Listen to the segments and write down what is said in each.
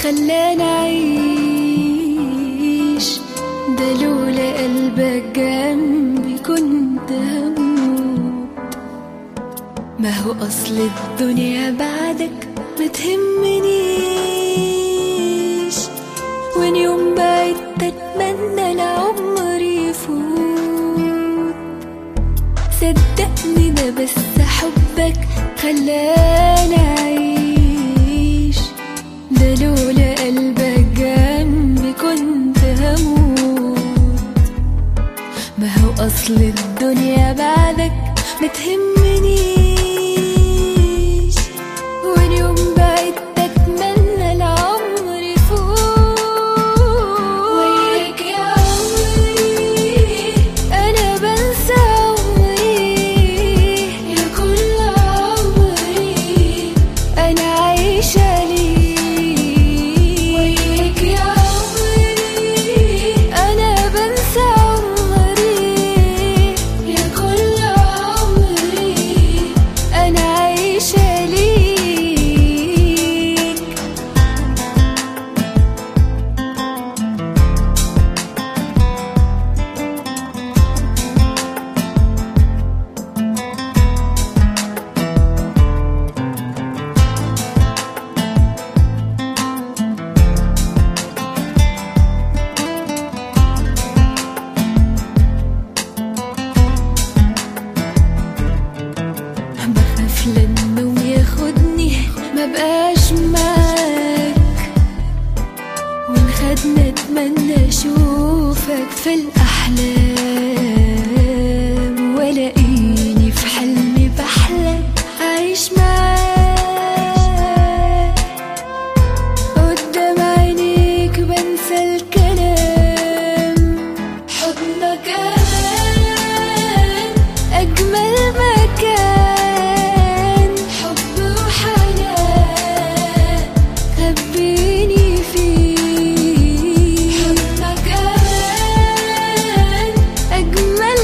خلاني أعيش ده لولا قلبك جنبي كنت هموت ما هو أصل الدنيا بعدك ما تهمنيش وين يوم بعدت أتمنى العمر يفوت صدقني ده بس حبك خلاني أعيش ده لولا قلبك جنبي كنت هموت ما هو أصل الدنيا بعدك ما تهمنيش واليوم بعدت أتمنى العمر يفوت وياك يا عمري أنا بنسى عمري يا كل عمري أنا عايشة ليك وياك يا عمري أنا بنسى عمري يا كل عمري أنا عايشة ليك بخاف لانه ياخدني ما بقاش معاك وان خدنا اتمنى اشوفك في الاحلام والاقيني في حلمي بحلم اعيش معاك قدام عينيك بنسى الكلام حضنك امان اجمل مكان حب وحنان خبيني فيه حضنك امان اجمل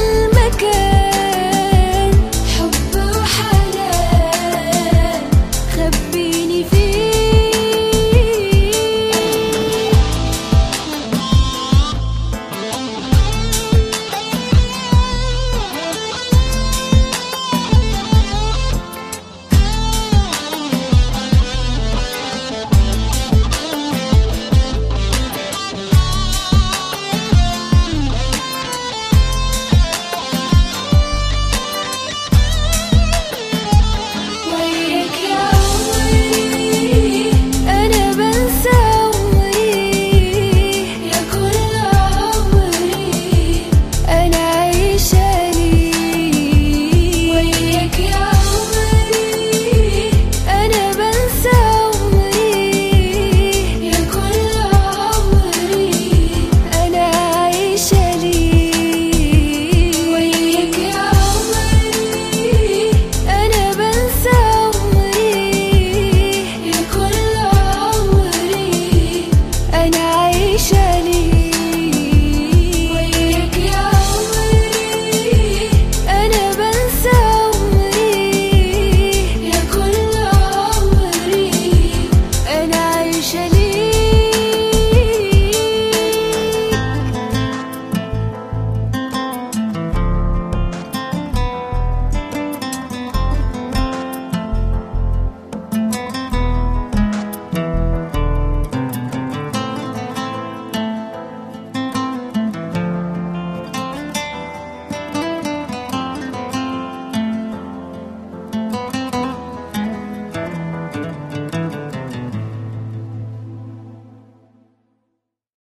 مكان حب وحنان خبيني فيه وياك يا عمري أنا بنسى عمري يا كل عمري أنا عايشة ليك وياك يا عمري أنا بنسى عمري يا كل عمري أنا عايشة ليك وياك يا عمري أنا بنسى عمري يا كل عمري أنا عايشة